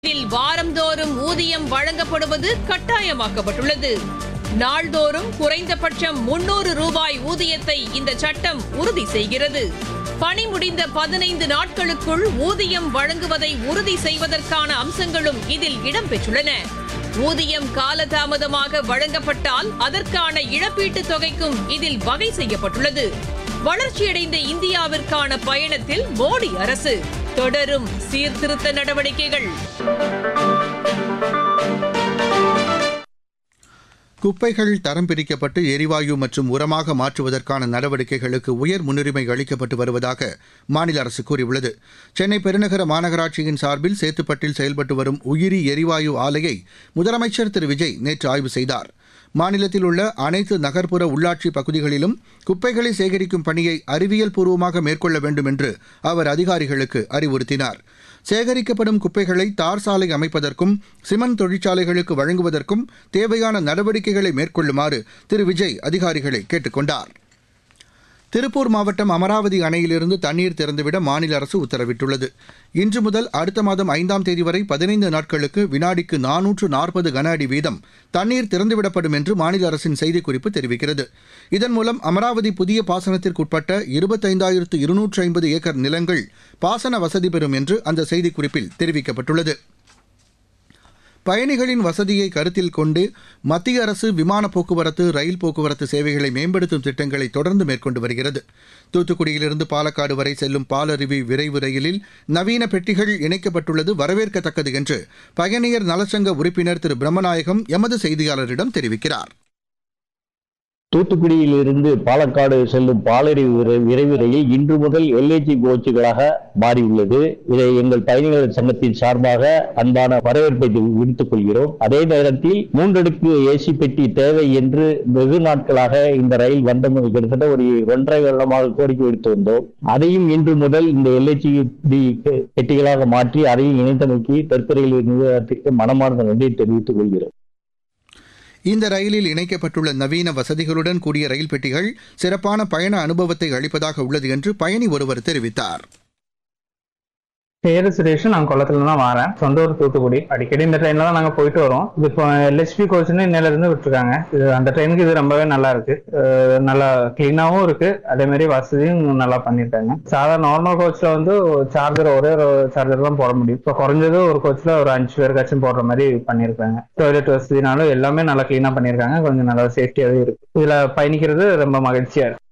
இதில் வாரந்தோறும் ஊதியம் வழங்கப்படுவது கட்டாயமாக்கப்பட்டுள்ளது நாள்தோறும் குறைந்தபட்சம் முன்னூறு ரூபாய் ஊதியத்தை இந்த சட்டம் உறுதி செய்கிறது பணி முடிந்த பதினைந்து நாட்களுக்குள் ஊதியம் வழங்குவதை உறுதி செய்வதற்கான அம்சங்களும் இதில் இடம்பெற்றுள்ளன ஊதியம் காலதாமதமாக வழங்கப்பட்டால் அதற்கான இழப்பீட்டுத் தொகைக்கும் இதில் வகை செய்யப்பட்டுள்ளது வளர்ச்சியடைந்த இந்தியாவிற்கான பயணத்தில் மோடி அரசு தொடரும் சீர்திருத்த நடவடிக்கைகள் குப்பைகள் தரம் பிரிக்கப்பட்டு எரிவாயு மற்றும் உரமாக மாற்றுவதற்கான நடவடிக்கைகளுக்கு உயர் முன்னுரிமை அளிக்கப்பட்டு வருவதாக மாநில அரசு கூறியுள்ளது சென்னை பெருநகர மாநகராட்சியின் சார்பில் சேத்துப்பட்டில் செயல்பட்டு வரும் உயிரி எரிவாயு ஆலையை முதலமைச்சர் திரு விஜய் நேற்று ஆய்வு செய்தார் மாநிலத்தில் உள்ள அனைத்து நகர்ப்புற உள்ளாட்சி பகுதிகளிலும் குப்பைகளை சேகரிக்கும் பணியை அறிவியல் பூர்வமாக மேற்கொள்ள வேண்டும் என்று அவர் அதிகாரிகளுக்கு அறிவுறுத்தினார் சேகரிக்கப்படும் குப்பைகளை தார் சாலை அமைப்பதற்கும் சிமெண்ட் தொழிற்சாலைகளுக்கு வழங்குவதற்கும் தேவையான நடவடிக்கைகளை மேற்கொள்ளுமாறு திரு விஜய் அதிகாரிகளை கேட்டுக் கொண்டார் திருப்பூர் மாவட்டம் அமராவதி அணையிலிருந்து தண்ணீர் திறந்துவிட மாநில அரசு உத்தரவிட்டுள்ளது இன்று முதல் அடுத்த மாதம் ஐந்தாம் தேதி வரை பதினைந்து நாட்களுக்கு வினாடிக்கு நானூற்று நாற்பது கன அடி வீதம் தண்ணீர் திறந்துவிடப்படும் என்று மாநில அரசின் செய்திக்குறிப்பு தெரிவிக்கிறது இதன் மூலம் அமராவதி புதிய பாசனத்திற்குட்பட்ட இருபத்தைந்தாயிரத்து இருநூற்று ஐம்பது ஏக்கர் நிலங்கள் பாசன வசதி பெறும் என்று அந்த செய்திக்குறிப்பில் தெரிவிக்கப்பட்டுள்ளது பயணிகளின் வசதியை கருத்தில் கொண்டு மத்திய அரசு விமான போக்குவரத்து ரயில் போக்குவரத்து சேவைகளை மேம்படுத்தும் திட்டங்களை தொடர்ந்து மேற்கொண்டு வருகிறது தூத்துக்குடியிலிருந்து பாலக்காடு வரை செல்லும் பாலருவி விரைவு ரயிலில் நவீன பெட்டிகள் இணைக்கப்பட்டுள்ளது வரவேற்கத்தக்கது என்று பயணியர் நலச்சங்க உறுப்பினர் திரு பிரம்மநாயகம் எமது செய்தியாளரிடம் தெரிவிக்கிறார் தூத்துக்குடியில் இருந்து பாலக்காடு செல்லும் பாலரி விரை- விரைவு ரயில் இன்று முதல் எல்ஏஜி கோச்சுகளாக மாறியுள்ளது இதை எங்கள் பயணிகள் சங்கத்தின் சார்பாக அன்பான வரவேற்பை தெ- விடுத்துக் கொள்கிறோம் அதே நேரத்தில் மூன்றடுக்கு ஏசி பெட்டி தேவை என்று வெகு நாட்களாக இந்த ரயில் வந்த கிட்டத்தட்ட ஒரு ஒன்றரை வருடமாக கோரிக்கை விடுத்து வந்தோம் அதையும் இன்று முதல் இந்த எல்ஏஜி பெட்டிகளாக மாற்றி அதையும் இணைத்தமைக்கு தெற்கு ரயில் நிறுவனத்திற்கு மனமார்ந்த நன்றியை தெரிவித்துக் கொள்கிறோம் இந்த ரயிலில் இணைக்கப்பட்டுள்ள நவீன வசதிகளுடன் கூடிய ரயில் பெட்டிகள் சிறப்பான பயண அனுபவத்தை அளிப்பதாக உள்ளது என்று பயணி ஒருவர் தெரிவித்தார் பேரு சுரேஷ் நான் குளத்துல தான் வரேன் சொந்த ஊர் தூத்துக்குடி அடிக்கடி இந்த ட்ரெயின்ல தான் நாங்க போயிட்டு வரோம் இது இப்போ எல்எஸ்பி கோச்னு இன்னையில இருந்து விட்டுருக்காங்க இது அந்த ட்ரெயினுக்கு இது ரொம்பவே நல்லா இருக்கு அஹ் நல்லா கிளீனாவும் இருக்கு அதே மாதிரி வசதியும் நல்லா பண்ணிருக்காங்க சாதாரண நார்மல் கோச்ல வந்து சார்ஜர் ஒரே ஒரு சார்ஜர் தான் போட முடியும் இப்போ குறைஞ்சது ஒரு கோச்ல ஒரு அஞ்சு பேருக்காச்சும் போடுற மாதிரி பண்ணிருக்காங்க டாய்லெட் வசதினாலும் எல்லாமே நல்லா கிளீனா பண்ணிருக்காங்க கொஞ்சம் நல்லா சேஃப்டியாவே இருக்கு இதுல பயணிக்கிறது ரொம்ப மகிழ்ச்சியா இருக்கு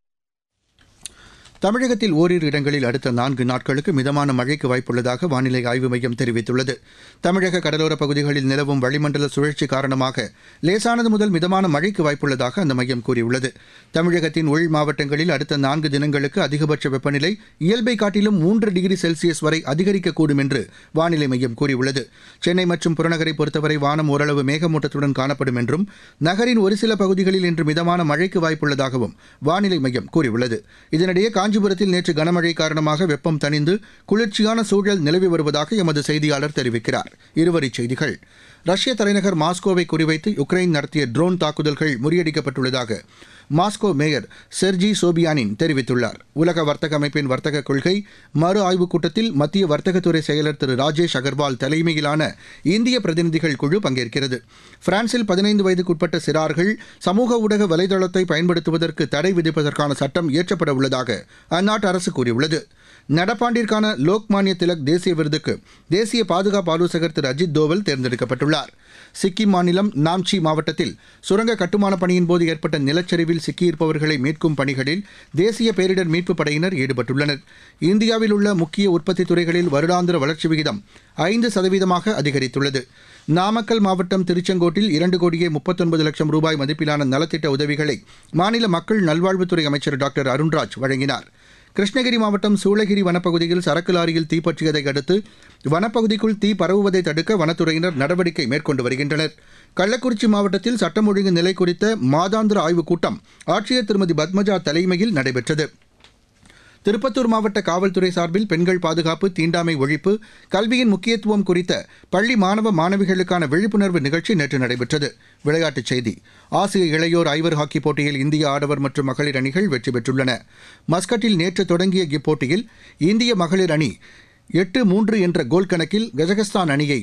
தமிழகத்தில் ஓரிரு இடங்களில் அடுத்த நான்கு நாட்களுக்கு மிதமான மழைக்கு வாய்ப்புள்ளதாக வானிலை ஆய்வு மையம் தெரிவித்துள்ளது தமிழக கடலோரப் பகுதிகளில் நிலவும் வளிமண்டல சுழற்சி காரணமாக லேசானது முதல் மிதமான மழைக்கு வாய்ப்புள்ளதாக அந்த மையம் கூறியுள்ளது தமிழகத்தின் உள் மாவட்டங்களில் அடுத்த நான்கு தினங்களுக்கு அதிகபட்ச வெப்பநிலை இயல்பை காட்டிலும் மூன்று டிகிரி செல்சியஸ் வரை அதிகரிக்கக்கூடும் என்று வானிலை மையம் கூறியுள்ளது சென்னை மற்றும் புறநகரை பொறுத்தவரை வானம் ஓரளவு மேகமூட்டத்துடன் காணப்படும் என்றும் நகரின் ஒரு சில பகுதிகளில் இன்று மிதமான மழைக்கு வாய்ப்புள்ளதாகவும் வானிலை மையம் கூறியுள்ளது இதனிடையே காஞ்சிபுரத்தில் நேற்று கனமழை காரணமாக வெப்பம் தணிந்து குளிர்ச்சியான சூழல் நிலவி வருவதாக எமது செய்தியாளர் தெரிவிக்கிறார் இருவரிச் செய்திகள் ரஷ்ய தலைநகர் மாஸ்கோவை குறிவைத்து யுக்ரைன் நடத்திய ட்ரோன் தாக்குதல்கள் முறியடிக்கப்பட்டுள்ளதாக மாஸ்கோ மேயர் செர்ஜி சோபியானின் தெரிவித்துள்ளார் உலக வர்த்தக அமைப்பின் வர்த்தக கொள்கை மறு ஆய்வுக் கூட்டத்தில் மத்திய வர்த்தகத்துறை செயலர் திரு ராஜேஷ் அகர்வால் தலைமையிலான இந்திய பிரதிநிதிகள் குழு பங்கேற்கிறது பிரான்சில் பதினைந்து வயதுக்குட்பட்ட சிறார்கள் சமூக ஊடக வலைதளத்தை பயன்படுத்துவதற்கு தடை விதிப்பதற்கான சட்டம் இயற்றப்பட உள்ளதாக அந்நாட்டு அரசு கூறியுள்ளது நடப்பாண்டிற்கான லோக்மானிய திலக் தேசிய விருதுக்கு தேசிய பாதுகாப்பு ஆலோசகர் திரு அஜித் தோவல் தேர்ந்தெடுக்கப்பட்டுள்ளார் சிக்கிம் மாநிலம் நாம்சி மாவட்டத்தில் சுரங்க கட்டுமான பணியின் போது ஏற்பட்ட நிலச்சரிவில் சிக்கியிருப்பவர்களை மீட்கும் பணிகளில் தேசிய பேரிடர் மீட்புப் படையினர் ஈடுபட்டுள்ளனர் இந்தியாவில் உள்ள முக்கிய உற்பத்தி துறைகளில் வருடாந்திர வளர்ச்சி விகிதம் ஐந்து சதவீதமாக அதிகரித்துள்ளது நாமக்கல் மாவட்டம் திருச்செங்கோட்டில் இரண்டு கோடியே முப்பத்தொன்பது லட்சம் ரூபாய் மதிப்பிலான நலத்திட்ட உதவிகளை மாநில மக்கள் நல்வாழ்வுத்துறை அமைச்சர் டாக்டர் அருண்ராஜ் வழங்கினார் கிருஷ்ணகிரி மாவட்டம் சூளகிரி வனப்பகுதியில் சரக்கு லாரியில் தீப்பற்றியதை அடுத்து வனப்பகுதிக்குள் தீ பரவுவதை தடுக்க வனத்துறையினர் நடவடிக்கை மேற்கொண்டு வருகின்றனர் கள்ளக்குறிச்சி மாவட்டத்தில் சட்டம் ஒழுங்கு நிலை குறித்த மாதாந்திர ஆய்வுக் கூட்டம் ஆட்சியர் திருமதி பத்மஜா தலைமையில் நடைபெற்றது திருப்பத்தூர் மாவட்ட காவல்துறை சார்பில் பெண்கள் பாதுகாப்பு தீண்டாமை ஒழிப்பு கல்வியின் முக்கியத்துவம் குறித்த பள்ளி மாணவ மாணவிகளுக்கான விழிப்புணர்வு நிகழ்ச்சி நேற்று நடைபெற்றது விளையாட்டுச் செய்தி ஆசிய இளையோர் ஐவர் ஹாக்கி போட்டியில் இந்திய ஆடவர் மற்றும் மகளிர் அணிகள் வெற்றி பெற்றுள்ளன மஸ்கட்டில் நேற்று தொடங்கிய இப்போட்டியில் இந்திய மகளிர் அணி எட்டு மூன்று என்ற கோல் கணக்கில் கஜகஸ்தான் அணியை